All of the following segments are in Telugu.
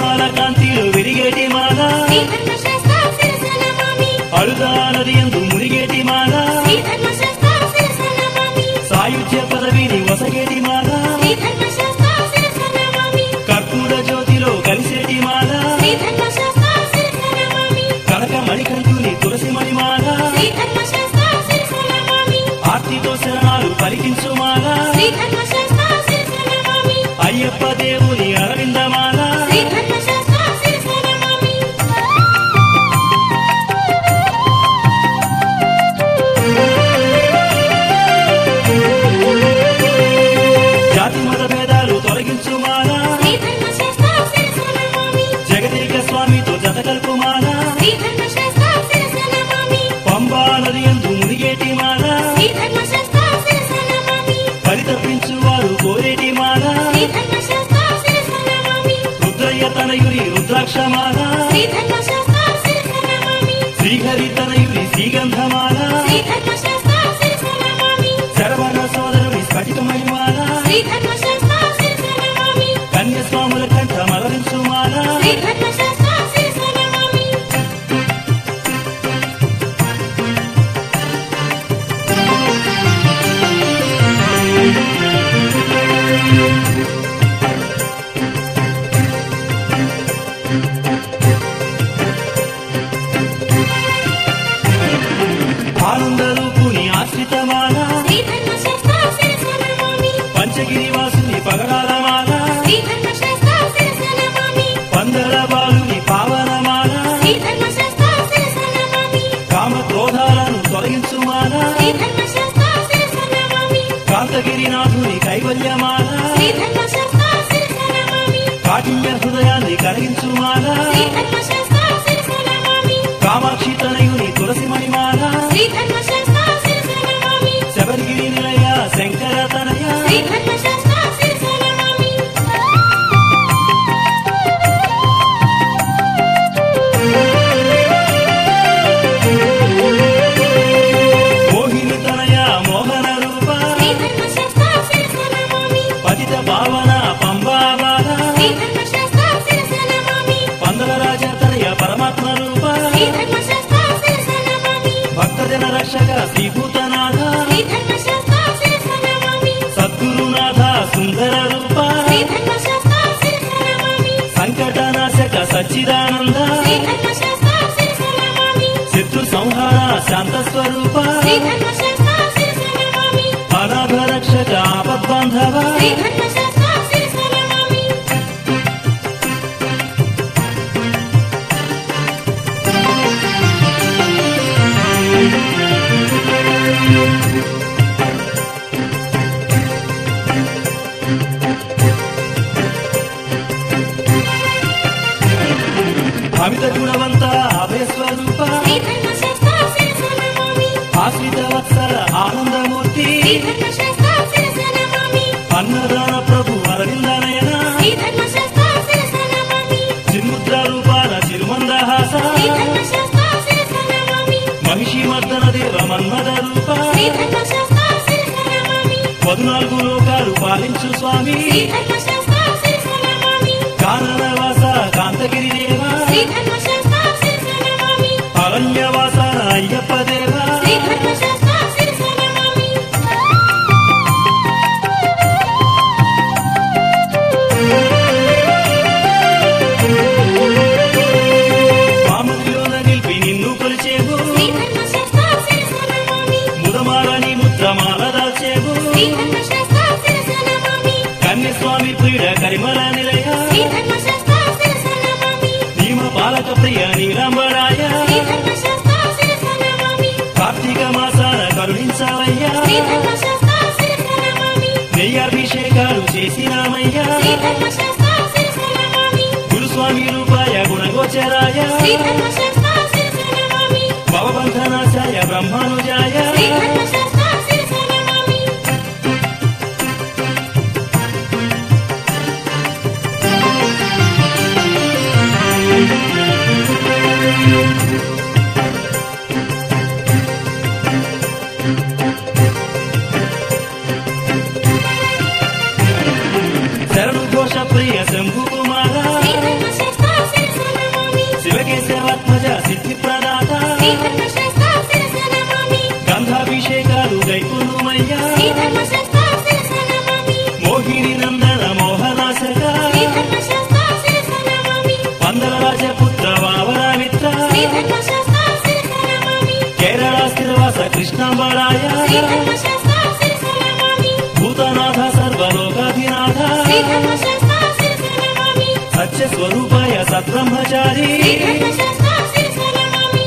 దీపాల కాంతిలో వెలిగేటి మాల శ్రీధర్మశాస్త్ర శిరసనమామి అడుగా నది ఎందు మునిగేటి మాల శ్రీధర్మశాస్త్ర శిరసనమామి సాయుధ్య పదవిని వసగేటి మాల శ్రీధర్మశాస్త్ర శిరసనమామి కర్పూర జ్యోతిలో కలిసేటి మాల శ్రీధర్మశాస్త్ర శిరసనమామి కనక మణికంఠుని తులసి మణిమాల శ్రీధర్మశాస్త్ర శిరసనమామి ఆర్తితో శరణాలు పలికించు మాల శ్రీధర్మశాస్త్ర శిరసనమామి అయ్యప్ప దేవుని అరవిందమాల శ్రీధర్మశాస్త్ర శిరసనమామి జాతి మత భేదాలు తొలగించు మాల శ్రీధర్మశాస్త్ర శిరసనమామి జగదీక స్వామితో జత కల్పు మాల శ్రీధర్మశాస్త్ర శిరసనమామి పంబా నది ఎందు మునిగేటి మాల శ్రీధర్మశాస్త్ర శిరసనమామి పరితపించు వారు కోరేటి మాల శ్రీధర్మశాస్త్ర శిరసనమామి రుద్రయ్య తనయుని రుద్రాక్షమాల శ్రీధర్మశాస్త్ర శిరసనమామి శ్రీహరి తనయుని శ్రీగంధమాల శ్రీధర్మశాస్త్ర శిరసనమామి శరవణ సోదరుని స్ఫటికమణి మాల శ్రీధర్మశాస్త్ర శిరసనమామి కన్యస్వాముల కంఠ మలరించు మాల శ్రీధర్మశాస్త్ర శిరసనమామి ఆనంద రూపుని ఆశ్రితమాల శ్రీధర్మశాస్త్ర శిరసనమామి పంచగిరి వాసుని పగడాల మాల శ్రీధర్మశాస్త్ర శిరసనమామి పందల బాలుని పావనమాల శ్రీధర్మశాస్త్ర శిరసనమామి కామ క్రోధాలను తొలగించు మాల శ్రీధర్మశాస్త్ర శిరసనమామి కాంతగిరినాథుని కైవల్యమాల శ్రీధర్మశాస్త్ర శిరసనమామి కాఠిన్య హృదయాన్ని కలిగించు మాల శ్రీధర్మశాస్త్ర శిరసనమామి కామాక్షి తనయుని తులసి మణిమాల శ్రీధర్మశాస్త్ర శిరసనమామి శబరిగిరి నిలయ శంకర తనయ శ్రీధర్మశాస్త్ర శిరసనమామి మోహిని తనయ మోహన రూప శ్రీధర్మశాస్త్ర శిరసనమామి పతిత భావన పంబాబాల శ్రీధర్మశాస్త్ర శిరసనమామి పందల రాజ తనయ పరమాత్మ రూప శ్రీధర్మశాస్త్ర శిరసనమామి భక్తజన రక్షక శ్రీభూతనాథ శ్రీధర్మశాస్త్ర శిరసనమామి సద్గురునాథ సుందర రూప శ్రీధర్మశాస్త్ర శిరసనమామి సంకటనాశక సచ్చిదానంద శ్రీధర్మశాస్త్ర శిరసనమామి శత్రు సంహార శాంత స్వరూప శ్రీధర్మశాస్త్ర శిరసనమామి అనాథ రక్షక ఆపద్బాంధవ శ్రీధర్మశాస్త్ర శిరసనమామి అమిత గుణవంత అభయ స్వరూప శ్రీధర్మశాస్త్ర శిరసనమామి ఆశ్రిత వత్సల ఆనందమూర్తి శ్రీధర్మశాస్త్ర శిరసనమామి అన్నదాన ప్రభు అరవిందనయన శ్రీధర్మశాస్త్ర శిరసనమామి చిన్ముద్ర రూపాన చిరుమందహాస శ్రీధర్మశాస్త్ర శిరసనమామి మహిషి మర్దన దేవ మన్మద రూప శ్రీధర్మశాస్త్ర శిరసనమామి పద్నాలుగు లోకాలు పాలించు స్వామి శ్రీధర్మశాస్త్ర శిరసనమామి కాననవాస కాంతగిరి దేవ శ్రీధర్మశాస్త్ర శిరసనమామి అరణ్యవాస అయ్యప్ప దేవ శ్రీధర్మశాస్త్ర శిరసనమామి మామూలులోన నిలిపి నిన్ను కొలిచేవు శ్రీధర్మశాస్త్ర శిరసనమామి ముదమాలని ముద్రమాల దాల్చేవు శ్రీధర్మశాస్త్ర శిరసనమామి కన్యస్వామి ప్రియుడ కరిమల నిలయ శ్రీధర్మశాస్త్ర శిరసనమామి నీమ బాలక ప్రియ నీలాంబరాయ శ్రీధర్మశాస్త్ర శిరసనమామి కార్తీక మాసాన కరుణించావయ్యా శ్రీధర్మశాస్త్ర శిరసనమామి నెయ్యాభిషేకాలు చేసినామయ్యా శ్రీధర్మశాస్త్ర శిరసనమామి గురుస్వామి రూపాయ గుణగోచరాయ శ్రీధర్మశాస్త్ర శిరసనమామి భవబంధనాశాయ బ్రహ్మానుజాయ శ్రీధర్మశాస్త్ర శిరసనమామి శరణు ఘోష ప్రియ శంభు కుమార శ్రీధర్మశాస్త్ర సద్బ్రహ్మచారి శ్రీ ధర్మశాస్త్ర శిరస నమామి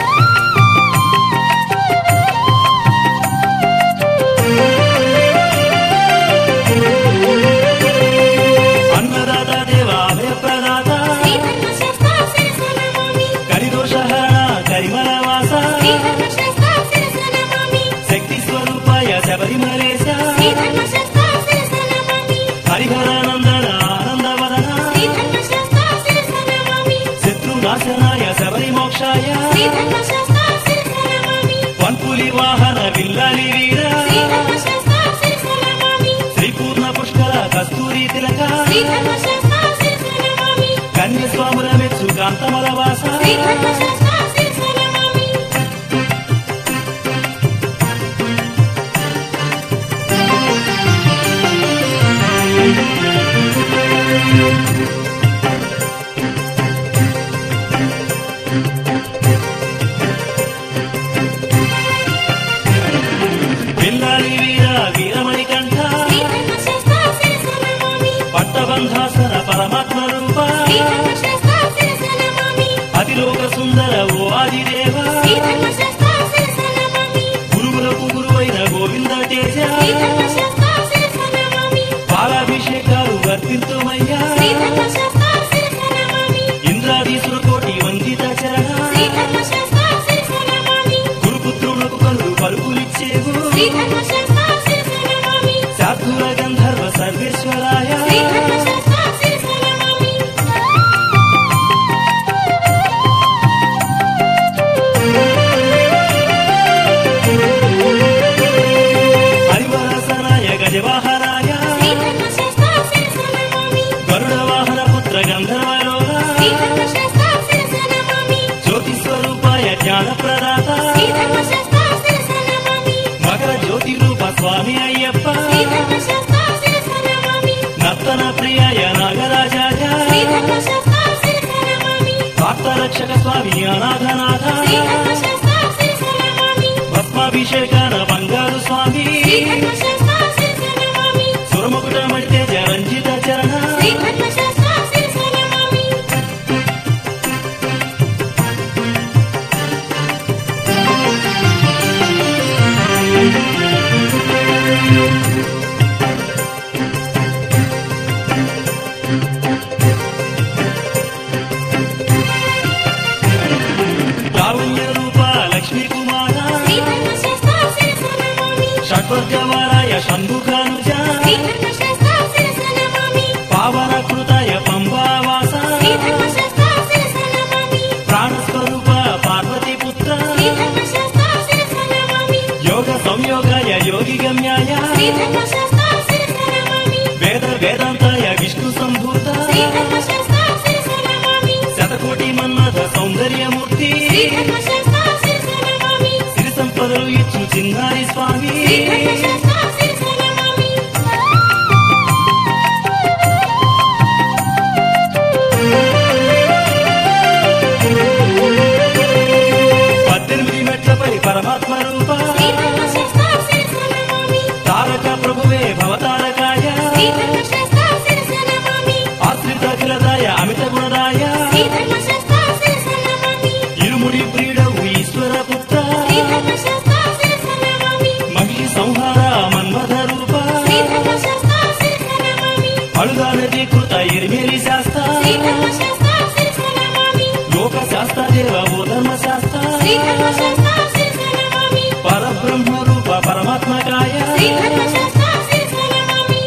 అన్నదాత దేవ అభయప్రదాత శ్రీ ధర్మశాస్త్ర శిరస నమామి కలిదోషహరణ కరిమలవాస శ్రీ ధర్మశాస్త్ర శిరస నమామి శక్తి స్వరూపాయ శబరిమలేశ శ్రీ ధర్మశాస్త్ర శిరస నమామి హరిహరానందన ఆనందవదన శ్రీ ధర్మశాస్త్ర శిరస నమామి శత్రునాశనాయ శబరి మోక్షాయ శ్రీ ధర్మశాస్త్ర శిరస నమామి వన్పులి వాహన విల్లాలి వీర శ్రీ ధర్మశాస్త్ర శిరస నమామి శ్రీపూర్ణ పుష్కర కస్తూరి తిలక శ్రీ ధర్మశాస్త్ర శిరస నమామి కన్యస్వాముల మెచ్చు కాంతమల వాస శ్రీ ధర్మశాస్త్ర శిరస నమామి విల్లాలి వీర వీరమణి కంఠ శ్రీ ధర్మశాస్త్ర శిరస నమామి పట్టబంధాసన పరమాత్మ రూప శ్రీ ధర్మశాస్త్ర శిరస నమామి అతిలోక సుందర ఓ ఆదిదేవ శ్రీ ధర్మశాస్త్ర శిరస నమామి గురువులకు గురువైన గోవింద తేజ శ్రీ ధర్మశాస్త్ర శిరస నమామి పాలాభిషేకాలు వర్తింతుమయ్యా శ్రీ ధర్మశాస్త్ర శిరస నమామి ఇంద్రాదీసుల కోటి వందిత చరణ శ్రీ ధర్మశాస్త్ర శిరస నమామి గురుపుత్రులకు కలు పలుకులిచ్చేవు శ్రీ ధర్మశాస్త్ర శిరస నమామి శార్దూల గంధర్వ సర్వేశ్వరాయ శ్రీ ధర్మశాస్త్ర శిరస నమామి హరివరసనాయ గజవాహనాయ శ్రీ ధర్మశాస్త్ర శిరస నమామి గరుడ వాహన పుత్ర గంధర్వలోల శ్రీ ధర్మశాస్త్ర శిరస నమామి జ్యోతి స్వరూపాయ జ్ఞాన ప్రదాత శ్రీ ధర్మశాస్త్ర శిరస నమామి మకర జ్యోతి రూప స్వామి అయ్యప్ప శ్రీ ధర్మశాస్త్ర శిరస నమామి నర్తన ప్రియాయ నాగరాజాయ శ్రీ ధర్మశాస్త్ర శిరస నమామి భక్తరక్షక స్వామి అనాథనాథ శ్రీ ధర్మశాస్త్ర శిరస నమామి భస్మాభిషేకాన బంగారు స్వామి శ్రీ ధర్మశాస్త్ర శిరస నమామి సురముకుటమడితే జరంజిత చరణ శ్రీ ధర్మశాస్త్ర శిరస నమామి లావణ్య రూప లక్ష్మీ కుమార శ్రీ ధర్మశాస్త్ర శిరస నమామి షడ్వర్గవరాయ షణ్ముఖానుజ శ్రీ ధర్మశాస్త్ర శిరస నమామి పావన కృతాయ పంబావాస శ్రీ ధర్మశాస్త్ర శిరస నమామి ప్రాణస్వరూప పార్వతీ పుత్ర శ్రీ ధర్మశాస్త్ర శిరస నమామి యోగ సంయోగాయ యోగి గమ్యాయ శ్రీ ధర్మశాస్త్ర శిరస నమామి వేద వేదాంతాయ విష్ణు సంభూత శ్రీ ధర్మశాస్త్ర శిరస నమామి శతకోటి మన్మథ సౌందర్యమూర్తి శ్రీ ధర్మశాస్త్ర శిరస నమామి సిరి సంపదలు ఇచ్చు చిన్నారి స్వామి శ్రీ ధర్మశాస్త్ర శిరస నమామి పద్దెనిమిది మెట్లపై పరమాత్మ రూప శ్రీ ధర్మశాస్త్ర శిరస నమామి తారక ప్రభువే భవతారకాయ శ్రీ ధర్మశాస్త్ర శిరస నమామి ఆశ్రిత అఖిలదాయ అమిత గుణదాయ శ్రీ ధర్మశాస్త్ర శిరస నమామి ఇరుముడి ప్రియుడవు ఈశ్వర పుత్ర శ్రీ ధర్మశాస్త్ర శిరస నమామి మహిషి సంహార మన్మథ రూప శ్రీ ధర్మశాస్త్ర శిరస నమామి అడుగా నది కృత ఇరిమేలి శాస్త్ర శ్రీ ధర్మశాస్త్ర శిరస నమామి లోక శాస్త్ర దేవ ఓ ధర్మ శాస్త్ర శ్రీ ధర్మశాస్త్ర శిరస నమామి పరబ్రహ్మ రూప పరమాత్మకాయ శ్రీ ధర్మశాస్త్ర శిరస నమామి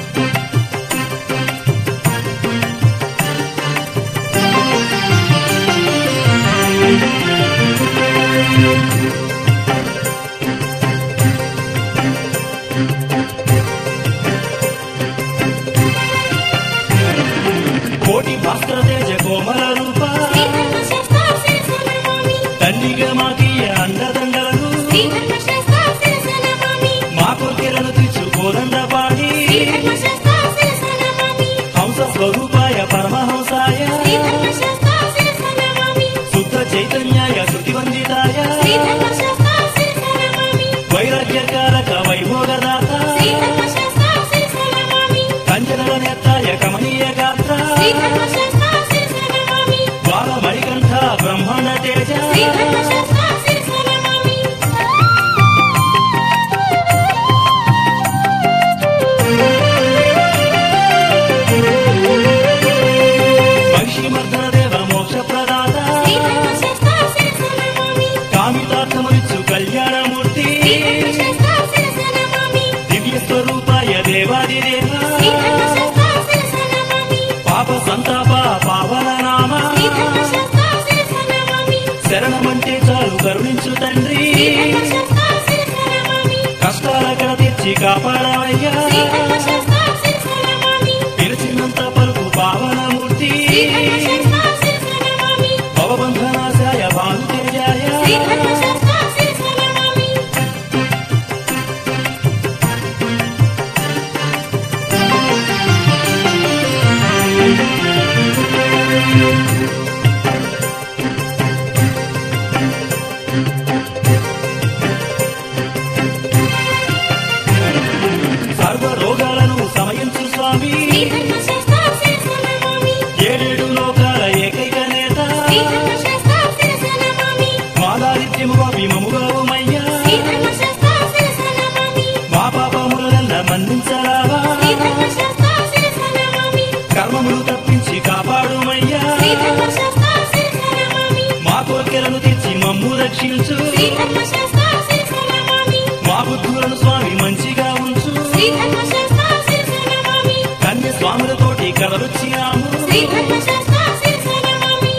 కోటి భాస్కర తేజ కోమల రూప శ్రీ ధర్మశాస్త్ర శిరస నమామి తండ్రిగా మాకీయ అండదండలను శ్రీ ధర్మశాస్త్ర శిరస నమామి మా కోరికలను తీర్చు కోదండ పాడి శ్రీ ధర్మశాస్త్ర శిరస నమామి హంస స్వరూపాయ పరమహంసాయ శ్రీ ధర్మశాస్త్ర శిరస నమామి శుద్ధ చైతన్యాయ శృతి వందితాయ శ్రీ ధర్మశాస్త్ర శిరస నమామి వైరాగ్యకారక వైభోగదాత శ్రీ ధర్మశాస్త్ర శిరస నమామి కంచనల నేత్తాయ కమనీయ గాత్ర శ్రీ ధర్మశాస్త్ర శిరస నమామి సంతాప పావన నామ శ్రీ ధర్మశాస్త్ర శిరస నమామి శరణమంటే చాలు కరుణించు తండ్రి శ్రీ ధర్మశాస్త్ర శిరస నమామి కష్టాల కడ తెచ్చి కాపాడవయ్యా శ్రీ ధర్మశాస్త్ర శిరస నమామి పిలిచినంత పలుకు పావనమూర్తి శ్రీ ధర్మశాస్త్ర శిరస నమామి భవబంధనాశాయ భానుతేజాయ శ్రీ ధర్మశాస్త్ర శిరస నమామి సర్వ రోగాలను సమయించు స్వామి శ్రీ ధర్మశాస్త్ర శిరస నమామి ఏడేడు లోకాల ఏకైక నేత శ్రీ ధర్మశాస్త్ర శిరస నమామి మాదారిత్యము విమముగావుమయ్యా శ్రీ ధర్మశాస్త్ర శిరస నమామి మా పాపములనల్ల మన్నించరావా శ్రీ ధర్మశాస్త్ర శిరస నమామి కర్మములు తప్పించి కాపాడుమయ్యా శ్రీ ధర్మశాస్త్ర శిరస నమామి మా కోర్కెలను తెచ్చి మమ్ము రక్షించు శ్రీ ధర్మశాస్త్ర శిరస నమామి మా బుద్ధులను స్వామి మంచిగా ఉంచు శ్రీ ధర్మశాస్త్ర శిరస నమామి కన్య స్వాములతోటి కలవచ్చినాము శ్రీ ధర్మశాస్త్ర శిరస నమామి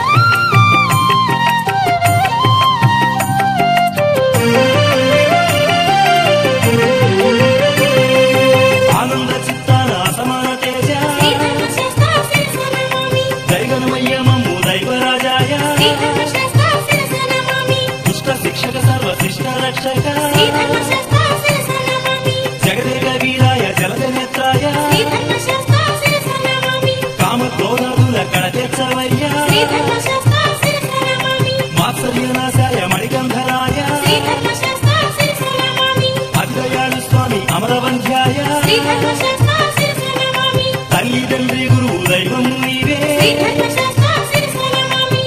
ఆనంద చిత్తాన అసమాన తేజ శ్రీ ధర్మశాస్త్ర శిరస నమామి దైవనమయ్య మమ్ము దైవరాజాయ శ్రీ ధర్మశాస్త్ర శిరస నమామి దుష్ట శిక్షక సర్వ శిష్ట రక్షక శ్రీ ధర్మశాస్త్ర శిరస నమామి జగదేక వీరాయ జలద నేత్రాయ శ్రీ ధర్మశాస్త్ర శిరస నమామి కామ క్రోధముల కడతెచ్చవయ్యా శ్రీ ధర్మశాస్త్ర శిరస నమామి మాత్సర్యనాశాయ మణిగంధరాయ శ్రీ ధర్మశాస్త్ర శిరస నమామి అద్వయాళు స్వామి అమరవంధ్యాయ శ్రీ ధర్మశాస్త్ర శిరస నమామి తల్లి తండ్రి గురువు దైవం నీవే శ్రీ ధర్మశాస్త్ర శిరస నమామి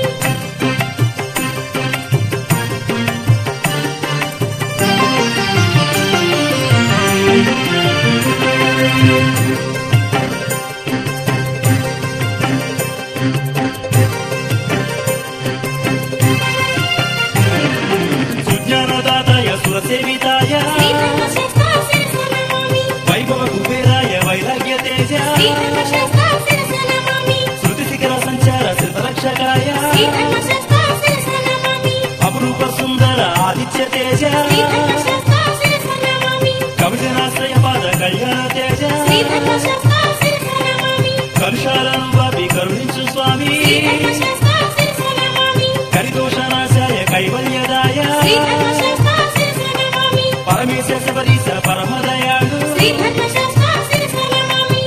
సుజ్ఞానదాతాయ సురసేవితాయ శ్రీ ధర్మశాస్త్ర శిరస నమామి వైభవ కుబేరాయ వైరాగ్య తేజ శ్రీ ధర్మశాస్త్ర శిరస నమామి శృతి శిఖర సంచార శృతరక్షకాయ శ్రీ ధర్మశాస్త్ర శిరస నమామి అపురూప సుందర ఆదిత్య తేజ శ్రీ ధర్మశాస్త్ర శిరస నమామి కవిజనాశ్రయ పాద కళ్యాణ తేజ శ్రీ ధర్మశాస్త్ర శిరస నమామి కలుషాలను బాబి కరుణించు స్వామి శ్రీ ధర్మశాస్త్ర శిరస నమామి కరిదోషనాశాయ కైవల్యదాయ శ్రీ ధర్మశాస్త్ర శిరస నమామి పరమేశ శబరీశ పరమదయాళు శ్రీ ధర్మశాస్త్ర శిరస నమామి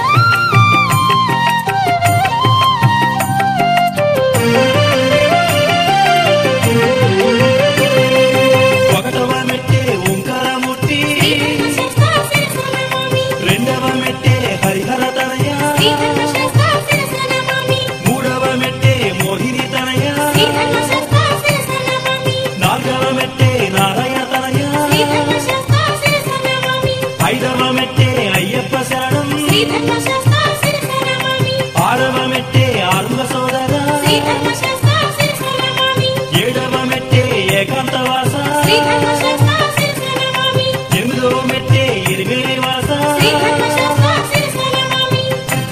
ఒకటవ మెట్టే ఓంకారమూర్తి శ్రీ ధర్మశాస్త్ర శిరస నమామి రెండవ మెట్టే హరిహర తనయ శ్రీ ధర్మశాస్త్ర శిరస నమామి మూడవ మెట్టే మోహిని తనయ శ్రీ ధర్మశాస్త్ర శిరస నమామి నాలుగవ మెట్టే నారాయణ తనయ శ్రీ ధర్మశాస్త్ర శిరస నమామి ఐదవ మెట్టే అయ్యప్ప శరణం శ్రీ ధర్మశాస్త్ర శిరస నమామి ఆరవ మెట్టే ఆరువ సోదర శ్రీ ధర్మశాస్త్ర శిరస నమామి ఏడవ మెట్టే ఏకాంతవాస శ్రీ ధర్మశాస్త్ర శిరస నమామి ఎనిమిదవ మెట్టే ఇరిమేలి వాస శ్రీ ధర్మశాస్త్ర శిరస నమామి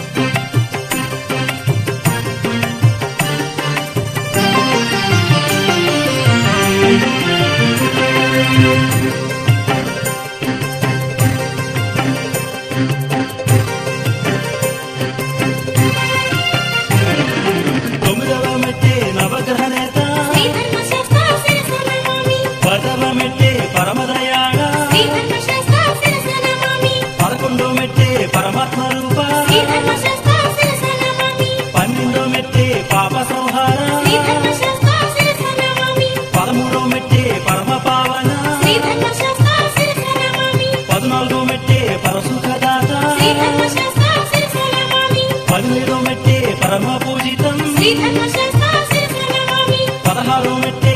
తొమ్మిదవ మెట్టే నవగ్రహ నేత శ్రీ ధర్మశాస్త్ర శిరస నమామి పదవ మెట్టే పరమదయాళ శ్రీ ధర్మశాస్త్ర శిరస నమామి పదకొండవ మెట్టే పరమాత్మ రూప శ్రీ ధర్మశాస్త్ర శిరస నమామి పన్నెండవ మెట్టే పాప సంహార శ్రీ ధర్మశాస్త్ర శిరస నమామి పదమూడవ మెట్టే పరమ పావన శ్రీ ధర్మశాస్త్ర శిరస నమామి పద్నాలుగో మెట్టే పరసుఖదాత శ్రీ ధర్మశాస్త్ర శిరస నమామి పదిహేడో మెట్టే పరమ పూజితం శ్రీ ధర్మశాస్త్ర శిరస నమామి పదహారో మెట్టే